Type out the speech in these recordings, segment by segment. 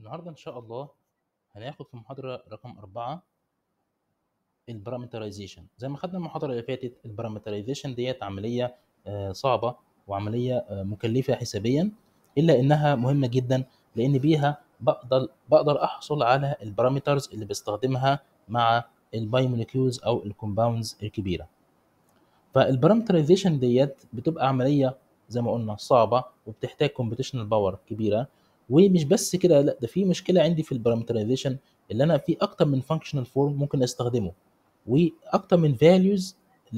النهارده إن شاء الله هناخد في المحاضرة رقم أربعة البارامترايزيشن زي ما خدنا المحاضرة اللي فاتت البارامترايزيشن ديت عملية آه، صعبة وعملية آه، مكلفة حسابيا إلا إنها مهمة جدا لأن بيها بقدر بقدر أحصل على البارامترز اللي بستخدمها مع الباي موليكيولز أو الكومباوندز الكبيرة فالبارامترايزيشن ديت بتبقى عمليه زي ما قلنا صعبه وبتحتاج كومبيتيشنال باور كبيره ومش بس كده لا ده في مشكله عندي في البارامترايزيشن اللي انا في اكتر من فانكشنال فورم ممكن استخدمه واكتر من فاليوز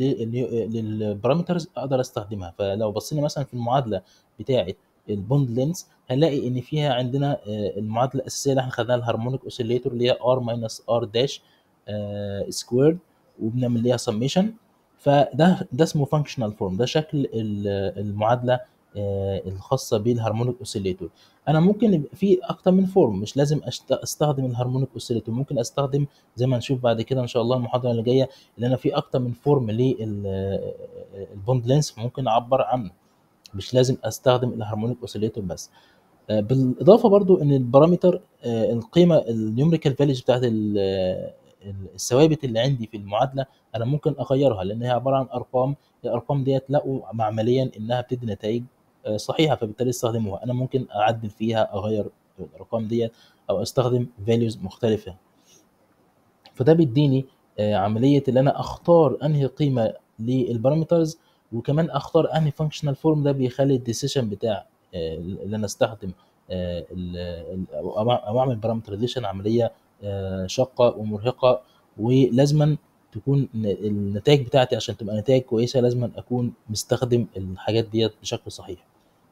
للبارامترز اقدر استخدمها فلو بصينا مثلا في المعادله بتاعه البوند لينس هنلاقي ان فيها عندنا آه، المعادله الاساسيه اللي احنا خدناها الهارمونيك اوسيليتور اللي هي ار ماينس ار داش سكويرد وبنعمل ليها سميشن فده ده اسمه فانكشنال فورم ده شكل ال- المعادله آه، الخاصه بالهارمونيك اوسيليتور انا ممكن يبقى في اكتر من فورم مش لازم أشت- استخدم الهارمونيك اوسيليتور ممكن استخدم زي ما نشوف بعد كده ان شاء الله المحاضره اللي جايه اللي انا في اكتر من فورم للبوند لينس ممكن اعبر عنه مش لازم استخدم الهارمونيك اوسيليتور بس آه، بالاضافه برضو ان البارامتر آه، القيمه النيومريكال فاليوز بتاعت ال- آه، الثوابت اللي عندي في المعادله انا ممكن اغيرها لان هي عباره عن ارقام الارقام ديت لقوا معمليا انها بتدي نتائج آه، صحيحه فبالتالي استخدموها انا ممكن اعدل فيها اغير الارقام ديت او استخدم فاليوز مختلفه فده بيديني آه، عمليه اللي انا اختار انهي قيمه للبارامترز وكمان اختار انهي فانكشنال فورم ده بيخلي الديسيشن بتاع آه، اللي انا استخدم آه، ال- ال- او أو اعمل بارامترايزيشن عمليه آه، شاقه ومرهقه ولازما تكون ن- النتائج بتاعتي عشان تبقى نتائج كويسه لازما اكون مستخدم الحاجات ديت بشكل صحيح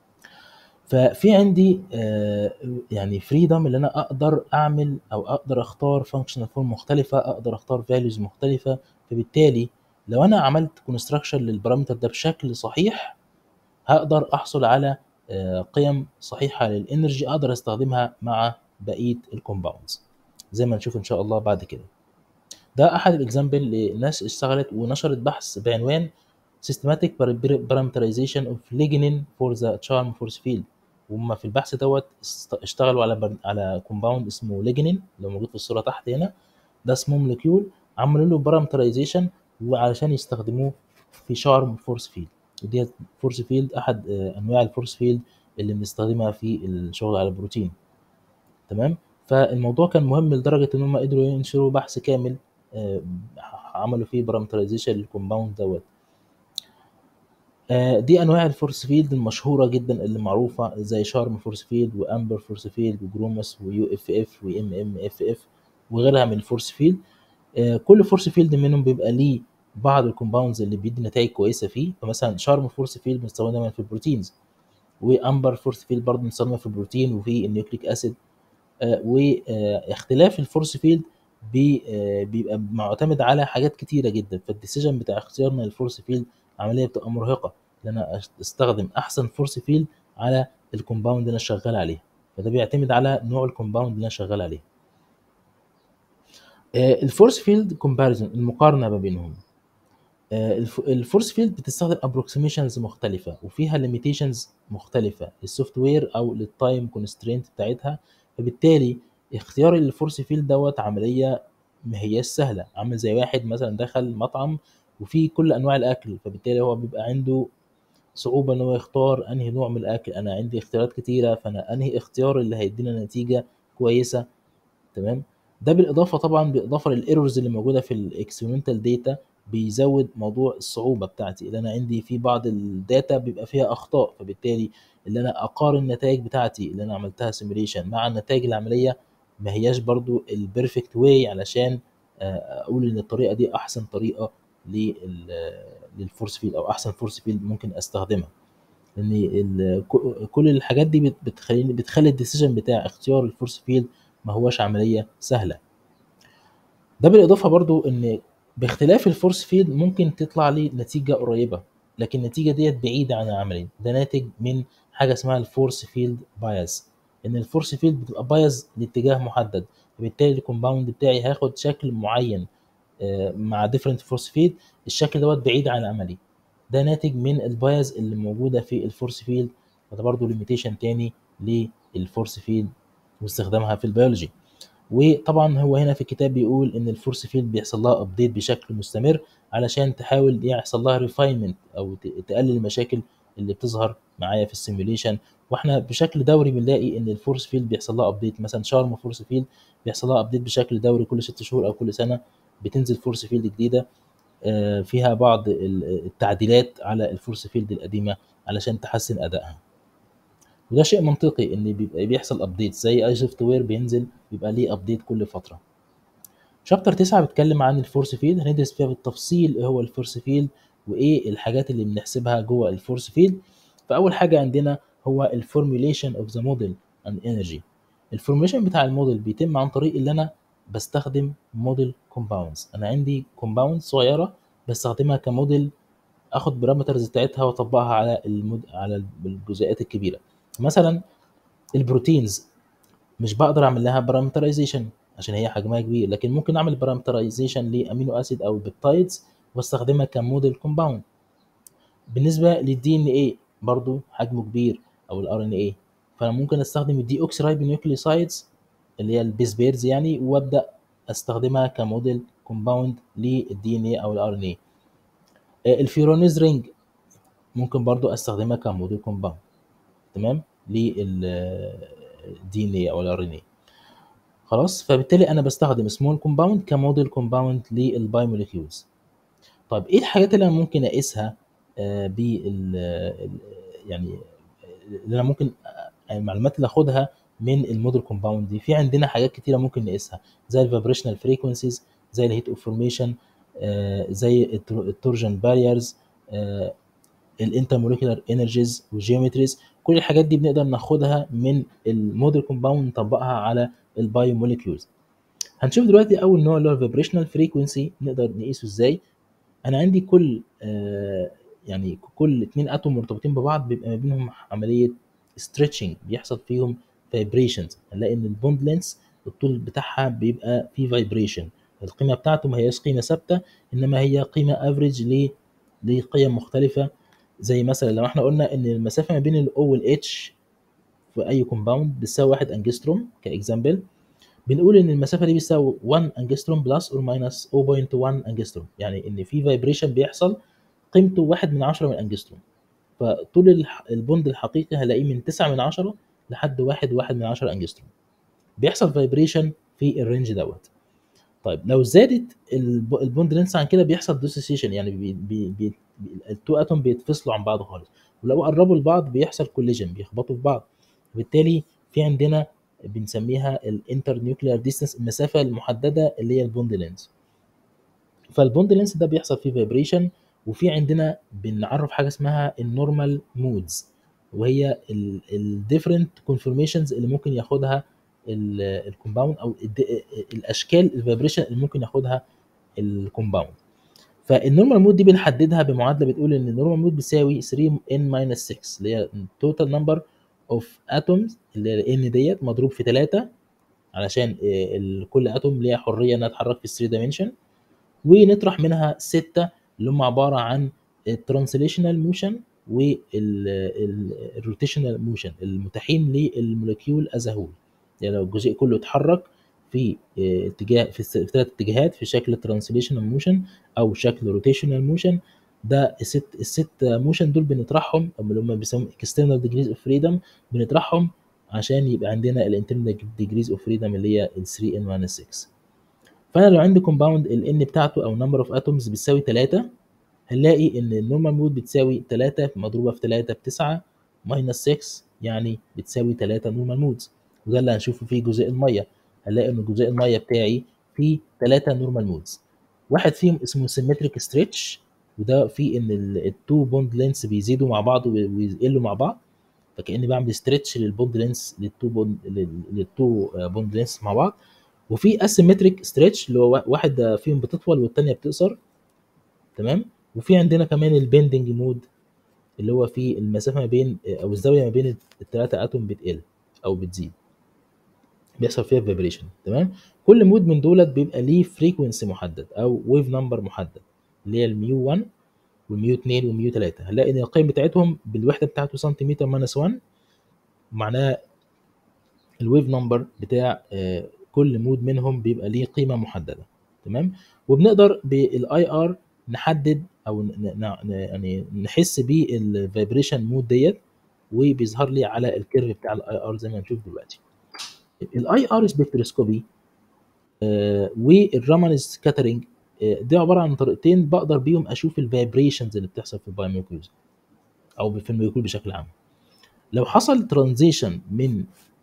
ففي عندي آه، يعني فريدم اللي انا اقدر اعمل او اقدر اختار فانكشنال فورم مختلفه اقدر اختار فاليوز مختلفه فبالتالي لو انا عملت كونستراكشن للبارامتر ده بشكل صحيح هقدر احصل على آه، قيم صحيحه للانرجي اقدر استخدمها مع بقيه الكومباوندز زي ما نشوف ان شاء الله بعد كده ده احد الاكزامبل لناس اشتغلت ونشرت بحث بعنوان systematic parameterization of lignin for the charm force field وهم في البحث دوت است- اشتغلوا على بر... على كومباوند اسمه ليجنين اللي موجود في الصوره تحت هنا ده اسمه موليكيول عملوا له بارامترايزيشن وعلشان يستخدموه في شارم فورس فيلد ودي فورس فيلد احد آه، انواع الفورس فيلد اللي بنستخدمها في الشغل على البروتين تمام فالموضوع كان مهم لدرجه ان هم قدروا ينشروا بحث كامل آه، عملوا فيه بارامترايزيشن للكومباوند دوت آه، دي انواع الفورس فيلد المشهوره جدا اللي معروفه زي شارم فورس فيلد وامبر فورس فيلد وجرومس ويو اف اف وام ام اف اف وغيرها من الفورس فيلد آه، كل فورس فيلد منهم بيبقى ليه بعض الكومباوندز اللي بيدي نتائج كويسه فيه فمثلا شارم فورس فيلد بنستخدمه دايما في البروتينز وامبر فورس فيلد برضه بنستخدمها في البروتين وفي النيوكليك اسيد آه، واختلاف الفورس فيلد بي آه، بيبقى معتمد على حاجات كتيره جدا فالديسيجن بتاع اختيارنا للفورس فيلد عمليه بتبقى مرهقه ان انا أش- استخدم احسن فورس فيلد على الكومباوند اللي انا شغال عليه فده بيعتمد على نوع الكومباوند اللي انا شغال عليه الفورس فيلد كومباريزون المقارنه ما بينهم آه، الف- الفورس فيلد بتستخدم ابروكسيميشنز مختلفه وفيها ليميتيشنز مختلفه للسوفت وير او للتايم كونسترينت بتاعتها فبالتالي اختيار الفورس فيلد دوت عمليه ما هياش سهله عامل زي واحد مثلا دخل مطعم وفيه كل انواع الاكل فبالتالي هو بيبقى عنده صعوبه ان هو يختار انهي نوع من الاكل انا عندي اختيارات كتيره فانا انهي اختيار اللي هيدينا نتيجه كويسه تمام ده بالاضافه طبعا بالاضافه للايرورز اللي موجوده في الاكسبيرمنتال داتا بيزود موضوع الصعوبه بتاعتي اللي انا عندي في بعض الداتا بيبقى فيها اخطاء فبالتالي اللي انا اقارن النتائج بتاعتي اللي انا عملتها سيميليشن مع النتائج العمليه ما هياش برضو البيرفكت واي علشان آه، اقول ان الطريقه دي احسن طريقه لل- للفورس فيلد او احسن فورس فيلد ممكن استخدمها لان ال- ك- كل الحاجات دي بت- بتخليني بتخلي الديسيجن بتاع اختيار الفورس فيلد ما هوش عمليه سهله ده بالاضافه برضو ان باختلاف الفورس فيلد ممكن تطلع لي نتيجه قريبه لكن النتيجه ديت بعيده عن العمليه ده ناتج من حاجه اسمها الفورس فيلد بايز ان الفورس فيلد بتبقى بايز لاتجاه محدد فبالتالي الكومباوند بتاعي هياخد شكل معين آه، مع ديفرنت فورس فيلد الشكل دوت بعيد عن العملي ده ناتج من البايز اللي موجوده في الفورس فيلد وده برضو ليميتيشن تاني للفورس فيلد واستخدامها في البيولوجي وطبعا هو هنا في الكتاب بيقول ان الفورس فيلد بيحصل لها ابديت بشكل مستمر علشان تحاول يحصل لها ريفاينمنت او تقلل المشاكل اللي بتظهر معايا في السيميوليشن واحنا بشكل دوري بنلاقي ان الفورس فيلد بيحصل لها ابديت مثلا شارم فورس فيلد بيحصل لها ابديت بشكل دوري كل ست شهور او كل سنه بتنزل فورس فيلد جديده فيها بعض التعديلات على الفورس فيلد القديمه علشان تحسن ادائها وده شيء منطقي ان بيبقى بيحصل ابديت زي اي سوفت وير بينزل بيبقى ليه ابديت كل فتره شابتر 9 بيتكلم عن الفورس فيلد هندرس فيها بالتفصيل ايه هو الفورس فيلد وايه الحاجات اللي بنحسبها جوه الفورس فيلد فاول حاجه عندنا هو الفورميوليشن اوف ذا موديل اند انرجي الفورميوليشن بتاع الموديل بيتم عن طريق اللي انا بستخدم موديل كومباوندز انا عندي كومباوند صغيره بستخدمها كموديل اخد بارامترز بتاعتها واطبقها على المد... على الجزيئات الكبيره مثلا البروتينز مش بقدر اعمل لها بارامترايزيشن عشان هي حجمها كبير لكن ممكن اعمل بارامترايزيشن لامينو اسيد او بيبتايدز واستخدمها كموديل كومباوند بالنسبه للدي ان اي برضو حجمه كبير او الار ان اي فانا ممكن استخدم الدي اوكسي رايبونيوكليوسايدز اللي هي البيس بيرز يعني وابدا استخدمها كموديل كومباوند للدي ان اي او الار ان اي الفيرونيز رينج ممكن برضو استخدمها كموديل كومباوند تمام للدي ان اي او الار ان اي خلاص فبالتالي انا بستخدم سمول كومباوند كموديل كومباوند للباي موليكيولز طيب ايه الحاجات اللي انا ممكن اقيسها آه بال يعني اللي انا ممكن المعلومات اللي اخدها من الموديل كومباوند دي في عندنا حاجات كتيره ممكن نقيسها زي الفيبريشنال فريكونسيز زي الهيت اوف فورميشن زي التورجن باريرز الانترموليكولار انرجيز والجيومتريز كل الحاجات دي بنقدر ناخدها من الموديل كومباوند نطبقها على البايو موليكيولز هنشوف دلوقتي اول نوع اللي هو الفيبريشنال فريكونسي نقدر نقيسه ازاي انا عندي كل آه يعني كل اتنين اتوم مرتبطين ببعض بيبقى ما بينهم عمليه ستريتشنج بيحصل فيهم فايبريشنز هنلاقي ان البوند لينس الطول بتاعها بيبقى فيه فايبريشن القيمه بتاعته ما هياش قيمه ثابته انما هي قيمه افريج لقيم مختلفه زي مثلا لو احنا قلنا ان المسافه ما بين الاو والاتش في اي كومباوند بتساوي 1 انجستروم كاكزامبل بنقول ان المسافه دي بتساوي 1 انجستروم بلس اور ماينس 0.1 انجستروم يعني ان في فايبريشن بيحصل قيمته 1 من 10 من انجستروم فطول البوند الحقيقي هلاقيه من 9 من 10 لحد 1 1 من 10 انجستروم بيحصل فايبريشن في الرينج دوت طيب لو زادت البوند لينس عن كده بيحصل ديسوسيشن يعني بي بي بي التو اتوم بيتفصلوا عن بعض خالص ولو قربوا لبعض بيحصل كوليجن بيخبطوا في بعض وبالتالي في عندنا بنسميها الانتر نيوكليار ديستانس المسافه المحدده اللي هي البوند لينس فالبوند لينس ده بيحصل فيه فايبريشن وفي عندنا بنعرف حاجه اسمها النورمال مودز وهي الديفرنت كونفورميشنز اللي ممكن ياخدها الكومباوند او الاشكال الفايبريشن اللي ممكن ياخدها الكومباوند فالنورمال مود دي بنحددها بمعادله بتقول ان النورمال مود بتساوي 3 n 6 اللي هي التوتال نمبر اوف اتومز اللي هي ان ديت مضروب في 3 علشان كل اتوم ليها حريه انها تتحرك في 3 دايمنشن ونطرح منها 6 اللي هم عباره عن الترانسليشنال موشن والروتيشنال موشن المتاحين للموليكيول از هول يعني لو الجزيء كله اتحرك في اتجاه في ثلاث اتجاهات في شكل ترانسليشنال موشن او شكل روتيشنال موشن ده الست الست موشن دول بنطرحهم اللي هم بيسموهم اكسترنال ديجريز اوف فريدم بنطرحهم عشان يبقى عندنا الانترنال ديجريز اوف فريدم اللي هي ال 3 ان 6 فانا لو عندي كومباوند ال ان بتاعته او نمبر اوف اتومز بتساوي 3 هنلاقي ان النورمال مود بتساوي 3 مضروبه في 3 ب 9 ماينس 6 يعني بتساوي 3 نورمال مودز وده اللي هنشوفه في جزيء الميه هنلاقي ان جزيء الميه بتاعي فيه 3 نورمال مودز واحد فيهم اسمه سيمتريك ستريتش وده فيه ان التو بوند لينس بيزيدوا مع بعض ويقلوا مع بعض فكاني بعمل ستريتش للبوند لينس للتو بوند للتو بوند لينس مع بعض وفي اسيمتريك ستريتش اللي هو واحد فيهم بتطول والثانيه بتقصر تمام وفي عندنا كمان البندنج مود اللي هو فيه المسافه ما بين او الزاويه ما بين الثلاثه اتوم بتقل او بتزيد بيحصل فيها فايبريشن تمام كل مود من دولت بيبقى ليه فريكونسي محدد او ويف نمبر محدد اللي هي الميو 1 والميو 2 والميو 3 هنلاقي ان القيم بتاعتهم بالوحده بتاعته سنتيمتر ماينس 1 معناها الويف نمبر بتاع آه، كل مود منهم بيبقى ليه قيمه محدده تمام وبنقدر بالاي ار نحدد او ن- ن- ن- يعني نحس بالفايبريشن مود ديت وبيظهر لي على الكيرف بتاع الاي ار زي ما هنشوف دلوقتي الاي ار سبكتروسكوبي والرامن سكاترينج دي عباره عن طريقتين بقدر بيهم اشوف الفايبريشنز اللي بتحصل في البايومولكيولز او في المولكيول بشكل عام لو حصل ترانزيشن من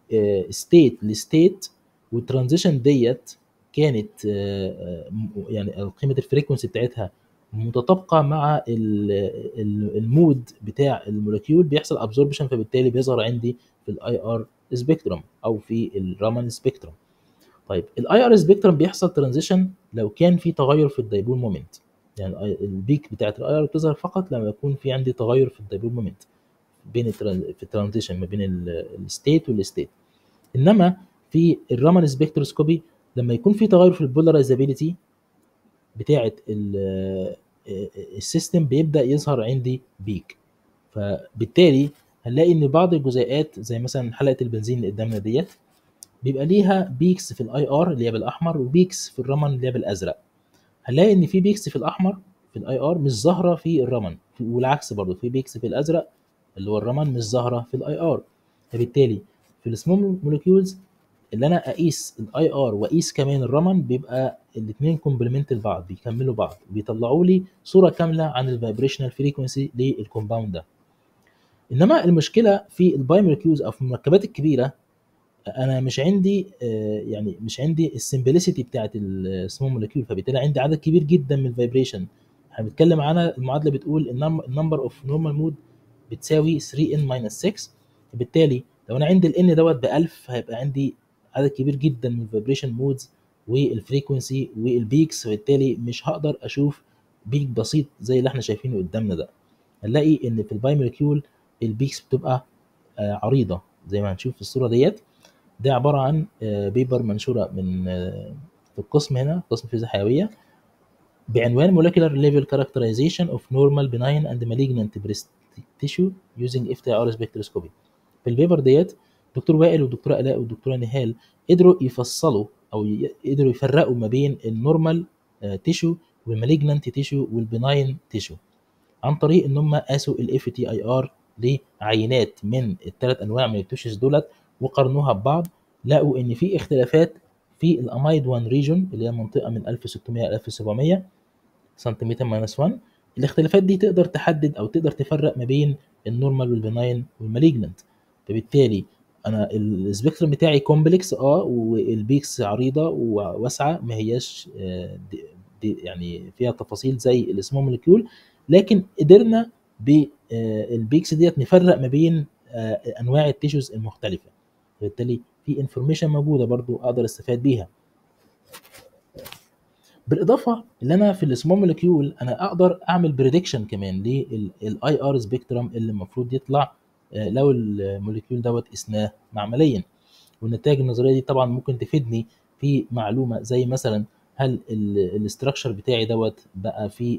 ستيت لستيت والترانزيشن ديت كانت آه، آه، م- يعني قيمه الفريكونسي بتاعتها متطابقه مع ال- ال- المود بتاع المولكيول بيحصل ابزوربشن فبالتالي بيظهر عندي في الاي ار سبيكترم او في الرامن سبيكترم طيب الاي ار سبيكترم بيحصل ترانزيشن لو كان في تغير في الدايبول مومنت يعني ال- البيك بتاعت الاي ار بتظهر فقط لما يكون في عندي تغير في الدايبول مومنت بين التران- في الترانزيشن ما بين الستيت والستيت انما في الرامن سبكتروسكوبي لما يكون في تغير في البولاريزابيلتي بتاعه ال- السيستم بيبدا يظهر عندي بيك فبالتالي هنلاقي ان بعض الجزيئات زي مثلا حلقه البنزين اللي قدامنا ديت بيبقى ليها بيكس في الاي ار اللي هي بالاحمر وبيكس في الرمن اللي هي بالازرق هنلاقي ان في بيكس في الاحمر في الاي ار مش ظاهره في الرمن في- والعكس برضه في بيكس في الازرق اللي هو الرمن مش ظاهره في الاي ار فبالتالي في السمول مولكيولز اللي انا اقيس الاي ار واقيس كمان الرمن بيبقى الاثنين كومبلمنت لبعض بيكملوا بعض بيطلعوا لي صوره كامله عن الفايبريشنال فريكونسي للكومباوند ده انما المشكله في الباي مولكيولز او في المركبات الكبيره انا مش عندي آه، يعني مش عندي السمبلسيتي بتاعت السمول مولكيول فبالتالي عندي عدد كبير جدا من الفايبريشن احنا بنتكلم عنها المعادله بتقول النمبر اوف نورمال مود بتساوي 3 ان ماينس 6 فبالتالي لو انا عندي الان دوت ب 1000 هيبقى عندي عدد كبير جدا من الفايبريشن مودز والفريكونسي والبيكس فبالتالي مش هقدر اشوف بيك بسيط زي اللي احنا شايفينه قدامنا ده هنلاقي ان في الباي مولكيول البيكس بتبقى آه، عريضه زي ما هنشوف في الصوره ديت ده عباره عن آه، بيبر منشوره من آه، في القسم هنا قسم فيزياء حيويه بعنوان molecular level characterization of normal benign and malignant breast tissue using FTIR spectroscopy في البيبر ديت دكتور وائل والدكتوره الاء والدكتوره نهال قدروا يفصلوا او ي- قدروا يفرقوا ما بين النورمال تيشو والمالجنانت تيشو والبناين تيشو عن طريق ان هم قاسوا الاف تي اي ار لعينات من الثلاث انواع من التوشز دولت وقارنوها ببعض لقوا ان في اختلافات في الامايد 1 ريجون اللي هي منطقه من 1600 ل 1700 سنتيمتر ماينس 1 الاختلافات دي تقدر تحدد او تقدر تفرق ما بين النورمال والبناين والمالجنانت فبالتالي انا السبيكترم بتاعي كومبلكس اه والبيكس عريضه وواسعه ما هياش آه، دي دي يعني فيها تفاصيل زي السمول مولكيول لكن قدرنا بالبيكس ديت نفرق ما بين آه، انواع التيشوز المختلفه فبالتالي في انفورميشن موجوده برضو اقدر استفاد بيها بالاضافه ان انا في السمول مولكيول انا اقدر اعمل بريدكشن كمان للاي ار سبيكترم اللي المفروض يطلع آه، لو المولكيول دوت قسناه معمليا والنتائج النظريه دي طبعا ممكن تفيدني في معلومه زي مثلا هل الاستراكشر بتاعي دوت بقى في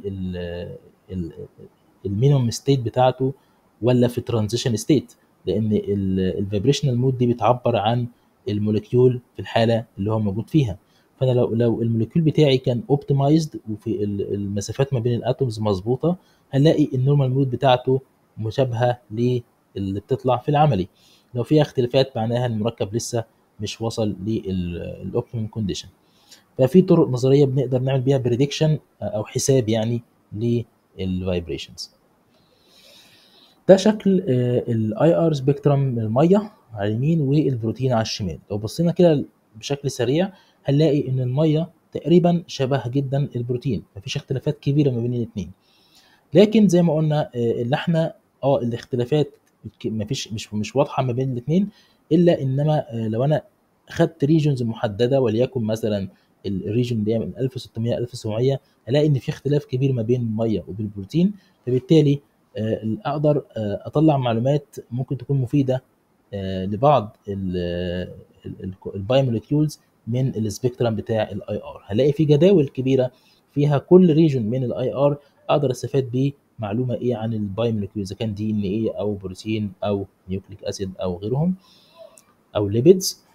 المينيمم ستيت بتاعته ولا في ترانزيشن ستيت لان الفايبريشنال مود دي بتعبر عن المولكيول في الحاله اللي هو موجود فيها فانا لو لو المولكيول بتاعي كان اوبتمايزد وفي ال- المسافات ما بين الاتومز مظبوطه هنلاقي النورمال مود بتاعته مشابهه للي بتطلع في العملي لو فيها اختلافات معناها ان المركب لسه مش وصل للاوبتيمم كونديشن ففي طرق نظريه بنقدر نعمل بيها بريدكشن او حساب يعني للفايبريشنز ده شكل الاي ار سبيكترم من الميه على اليمين والبروتين على الشمال لو بصينا كده بشكل سريع هنلاقي ان الميه تقريبا شبه جدا البروتين مفيش اختلافات كبيره ما بين الاثنين لكن زي ما قلنا آه، اللي احنا اه الاختلافات ك- مفيش مش مش واضحه ما بين الاثنين الا انما آه، لو انا خدت ريجونز محدده وليكن مثلا الريجون اللي هي من 1600 ل 1700 هلاقي ان في اختلاف كبير ما بين الميه وبين البروتين فبالتالي آه، اقدر آه، اطلع معلومات ممكن تكون مفيده آه، لبعض الباي مولكيولز من السبيكترم بتاع الاي ار هلاقي في جداول كبيره فيها كل ريجون من الاي ار اقدر استفاد بيه معلومه ايه عن الباي مولكيول اذا كان دي ان ايه او بروتين او نيوكليك اسيد او غيرهم او ليبيدز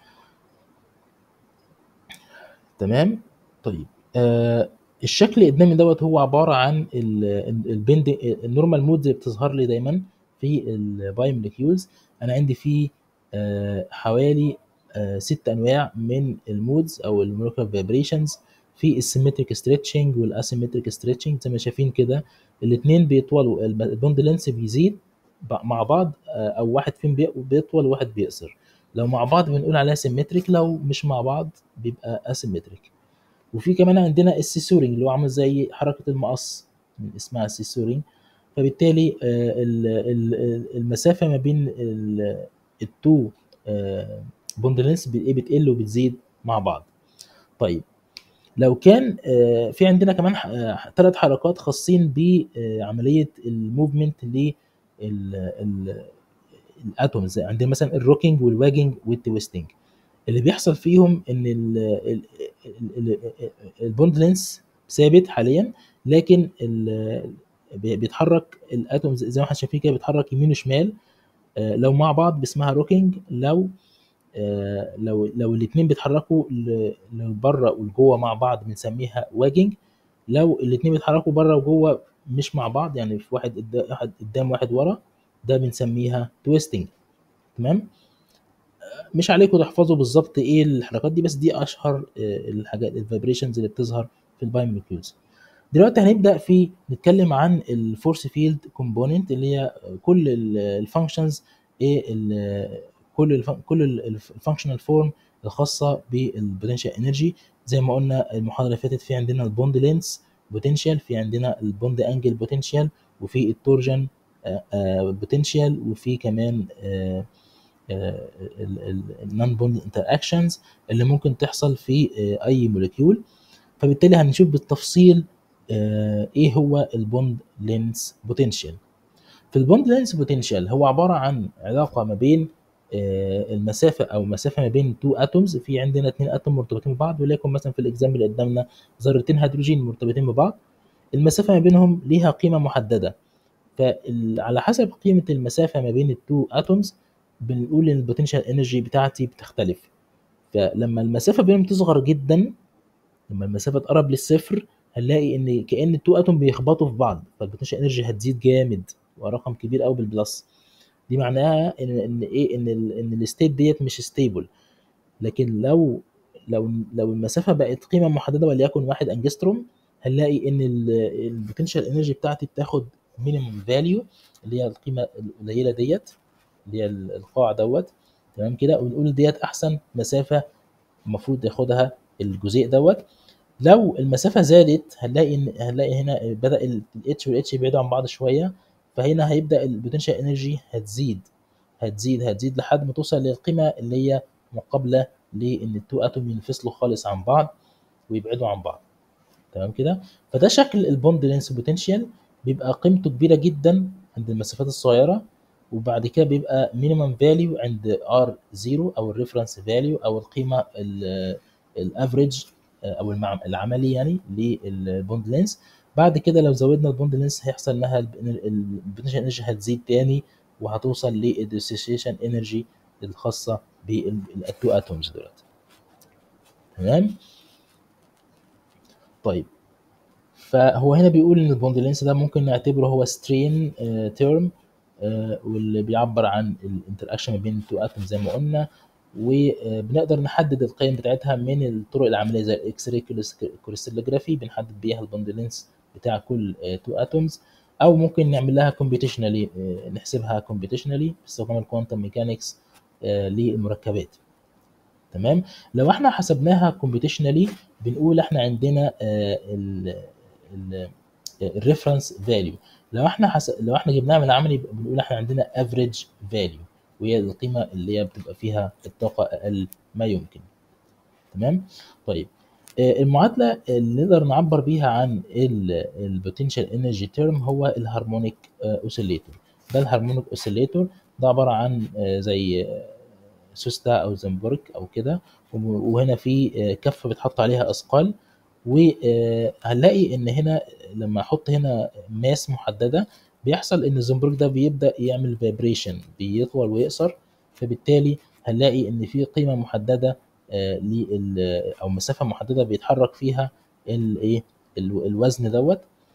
تمام طيب آه الشكل اللي قدامي دوت هو عباره عن البند النورمال مود اللي بتظهر لي دايما في الباي موليكيولز انا عندي فيه آه حوالي آه ست انواع من المودز او المولكيولر فايبريشنز في السيمتريك ستريتشنج والاسيمتريك ستريتشنج زي ما شايفين كده الاثنين بيطولوا البوند لينس بيزيد مع بعض آه او واحد فيهم بيطول وواحد بيقصر لو مع بعض بنقول عليها سيمتريك لو مش مع بعض بيبقى اسيمتريك وفي كمان عندنا السيسورينج اللي هو عامل زي حركه المقص من اسمها السيسورينج فبالتالي المسافه ما بين التو بوند لينس بتقل وبتزيد مع بعض طيب لو كان في عندنا كمان ثلاث حركات خاصين بعمليه الموفمنت للاتومز عندنا مثلا الروكينج والواجنج والتويستنج اللي بيحصل فيهم ان البوند لينس ثابت حاليا لكن بيتحرك الاتومز زي ما احنا شايفين كده بيتحرك يمين وشمال لو مع بعض باسمها روكينج لو لو لو الاثنين بيتحركوا لبره ولجوه مع بعض بنسميها واجنج لو الاثنين بيتحركوا بره وجوه مش مع بعض يعني في واحد واحد قدام واحد ورا ده بنسميها تويستنج تمام مش عليكم تحفظوا بالظبط ايه الحركات دي بس دي اشهر الحاجات الفايبريشنز اللي بتظهر في البايوموليكيولز دلوقتي هنبدا في نتكلم عن الفورس فيلد كومبوننت اللي هي كل الفانكشنز ايه كل ال كل الفانكشنال فورم الخاصه بالبوتنشال انرجي زي ما قلنا المحاضره اللي فاتت في عندنا البوند لينس بوتنشال في عندنا البوند انجل بوتنشال وفي التورجن بوتنشال وفي كمان النون بوند انتر اكشنز اللي ممكن تحصل في اي موليكيول فبالتالي هنشوف بالتفصيل ايه هو البوند لينس بوتنشال في البوند لينس بوتنشال هو عباره عن علاقه ما بين المسافه او مسافه ما بين تو اتومز في عندنا اثنين اتوم مرتبطين ببعض وليكن مثلا في الاكزامبل اللي قدامنا ذرتين هيدروجين مرتبطين ببعض المسافه ما بينهم ليها قيمه محدده فعلى حسب قيمه المسافه ما بين التو اتومز بنقول ان البوتنشال انرجي بتاعتي بتختلف فلما المسافه بينهم تصغر جدا لما المسافه تقرب للصفر هنلاقي ان كان التو اتوم بيخبطوا في بعض فالبوتنشال انرجي هتزيد جامد ورقم كبير قوي بالبلس دي معناها ان ان ايه ان ال ان الستيت ديت مش ستيبل لكن لو لو لو المسافه بقت قيمه محدده وليكن واحد انجستروم هنلاقي ان البوتنشال انرجي بتاعتي بتاخد مينيمم فاليو اللي هي القيمه القليله ديت اللي هي القاع دوت تمام كده ونقول ديت احسن مسافه المفروض ياخدها الجزيء دوت لو المسافه زادت هنلاقي ان هنلاقي هنا بدا الاتش والاتش يبعدوا عن بعض شويه فهنا هيبدا البوتنشال انرجي هتزيد هتزيد هتزيد لحد ما توصل للقيمه اللي هي مقابله لان التو اتوم ينفصلوا خالص عن بعض ويبعدوا عن بعض تمام كده فده شكل البوند لينس بوتنشال بيبقى قيمته كبيره جدا عند المسافات الصغيره وبعد كده بيبقى مينيمم فاليو عند ار 0 او الريفرنس فاليو او القيمه الافريج او العملي يعني للبوند لينس بعد كده لو زودنا البوند لينس هيحصل انها البوتنشال انرجي هتزيد تاني وهتوصل للديسوسيشن انرجي الخاصه بالتو اتومز دلوقتي تمام طيب فهو هنا بيقول ان البوند لينس ده ممكن نعتبره هو سترين تيرم واللي بيعبر عن الانتراكشن ما بين التو اتوم زي ما قلنا وبنقدر نحدد القيم بتاعتها من الطرق العمليه زي الاكس راي كريستالوجرافي بنحدد بيها البوند لينس بتاع كل تو اتومز او ممكن نعمل لها كومبيتيشنالي نحسبها كومبيتيشنالي باستخدام الكوانتم ميكانكس للمركبات تمام لو احنا حسبناها كومبيتيشنالي بنقول احنا عندنا الريفرنس فاليو لو احنا حس... لو احنا جبناها من العملي بنقول احنا عندنا افريج فاليو وهي القيمه اللي هي بتبقى فيها الطاقه اقل ما يمكن تمام طيب المعادله اللي نقدر نعبر بيها عن البوتنشال انرجي تيرم هو الهارمونيك اوسيليتور ده الهارمونيك اوسيليتور ده عباره عن زي سوسته او زنبرج او كده وهنا في كفه بتحط عليها اثقال وهنلاقي ان هنا لما احط هنا ماس محدده بيحصل ان الزنبرج ده بيبدا يعمل فايبريشن بيطول ويقصر فبالتالي هنلاقي ان في قيمه محدده لل او مسافه محدده بيتحرك فيها الايه الوزن دوت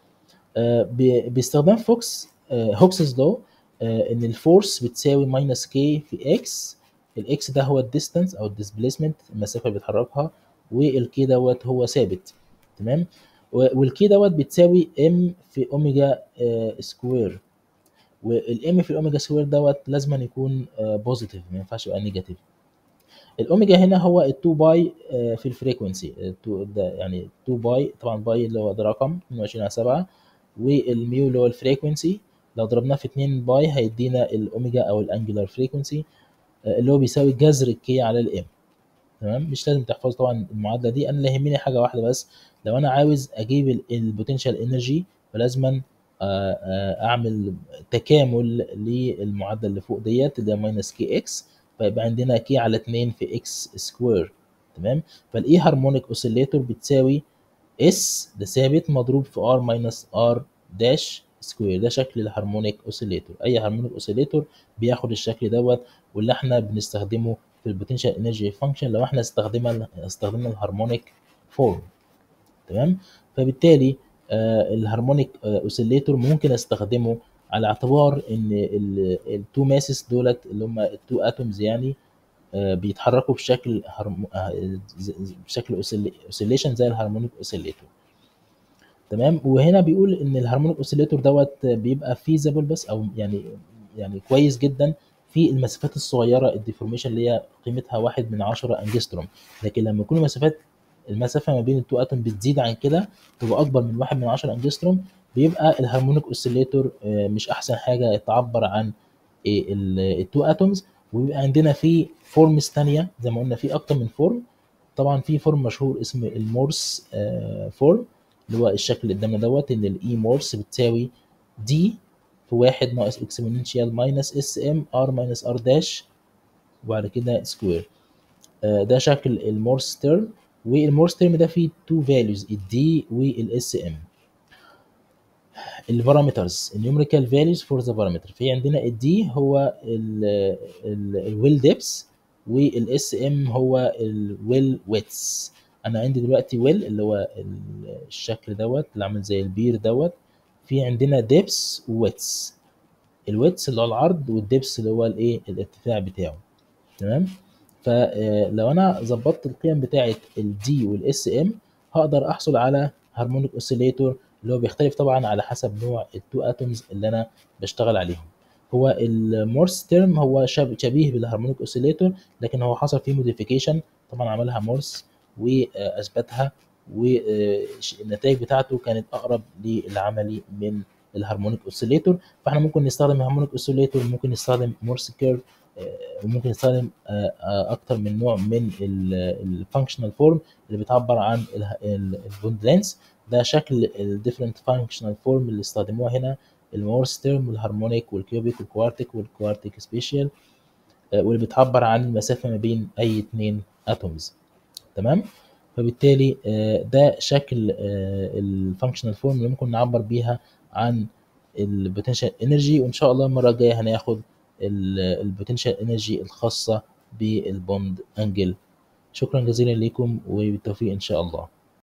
باستخدام فوكس هوكسز لو ان الفورس بتساوي ماينس كي في اكس الاكس ده هو الديستانس او الديسبيسمنت المسافه اللي بيتحركها والكي دوت هو ثابت تمام والكي دوت بتساوي ام في اوميجا سكوير والام في الاوميجا سكوير دوت لازم يكون بوزيتيف ما ينفعش يبقى نيجاتيف الاوميجا هنا هو ال 2 باي في الفريكونسي ده يعني 2 باي طبعا باي اللي هو ده رقم 22 على 7 والميو اللي هو الفريكونسي لو ضربناه في 2 باي هيدينا الاوميجا او الانجلر فريكونسي اللي هو بيساوي جذر الكي على الام تمام مش لازم تحفظ طبعا المعادله دي انا اللي يهمني حاجه واحده بس لو انا عاوز اجيب البوتنشال انرجي فلازما اعمل تكامل للمعادله اللي فوق ديت اللي هي ماينس كي اكس فيبقى عندنا كي على 2 في اكس سكوير تمام فالاي هارمونيك اوسيليتور بتساوي اس ده ثابت مضروب في ار ماينس ار داش سكوير ده شكل الهارمونيك اوسيليتور اي هارمونيك اوسيليتور بياخد الشكل دوت واللي احنا بنستخدمه في البوتنشال انرجي فانكشن لو احنا استخدمنا استخدمنا الهارمونيك فورم تمام فبالتالي آه الهارمونيك آه اوسيليتور ممكن استخدمه على اعتبار ان التو ماسس دولت اللي هم التو اتومز يعني آه بيتحركوا بشكل هرم... بشكل اوسيليشن زي الهارمونيك اوسيليتور تمام وهنا بيقول ان الهارمونيك اوسيليتور دوت بيبقى فيزابل بس او يعني يعني كويس جدا في المسافات الصغيره الديفورميشن اللي هي قيمتها واحد من عشرة انجستروم لكن لما يكون المسافات المسافه ما بين التو اتوم بتزيد عن كده تبقى اكبر من واحد من عشرة انجستروم بيبقى الهارمونيك اوسيليتور مش احسن حاجه تعبر عن التو اتومز وبيبقى عندنا في فورمز ثانيه زي ما قلنا في اكتر من فورم طبعا في فورم مشهور اسمه المورس فورم اللي هو الشكل اللي قدامنا دوت ان الاي مورس بتساوي دي في واحد ناقص اكسبوننشال ماينس اس ام ار ماينس ار داش وبعد كده سكوير ده شكل المورس تيرم والمورس تيرم ده فيه تو فاليوز الدي والاس ام البارامترز النيوميريكال فاليوز فور ذا بارامتر في عندنا الدي هو الويل ديبس والاس ام هو الويل ويتس انا عندي دلوقتي ويل اللي هو الشكل دوت اللي عامل زي البير دوت في عندنا ديبس وويتس الويتس اللي هو العرض والديبس اللي هو الايه الارتفاع بتاعه تمام فلو انا ظبطت القيم بتاعه الدي والاس ام هقدر احصل على هارمونيك اوسيليتور اللي هو بيختلف طبعا على حسب نوع التو اتومز اللي انا بشتغل عليهم هو المورس تيرم هو شبيه بالهارمونيك اوسيليتور لكن هو حصل فيه موديفيكيشن طبعا عملها مورس واثبتها والنتائج بتاعته كانت اقرب للعملي من الهارمونيك اوسيليتور فاحنا ممكن نستخدم هارمونيك اوسيليتور ممكن نستخدم مورس كيرف وممكن نستخدم اكتر من نوع من الفانكشنال فورم اللي بتعبر عن البوند لينس ده شكل الديفرنت فانكشنال فورم اللي استخدموها هنا المورس تيرم والهارمونيك والكيوبيك والكوارتيك والكوارتيك سبيشال واللي بتعبر عن المسافه ما بين اي اتنين اتومز تمام فبالتالي ده شكل الفانكشنال فورم اللي ممكن نعبر بيها عن البوتنشال انرجي وان شاء الله المره الجايه هناخد البوتنشال انرجي الخاصه بالبوند انجل شكرا جزيلا لكم وبالتوفيق ان شاء الله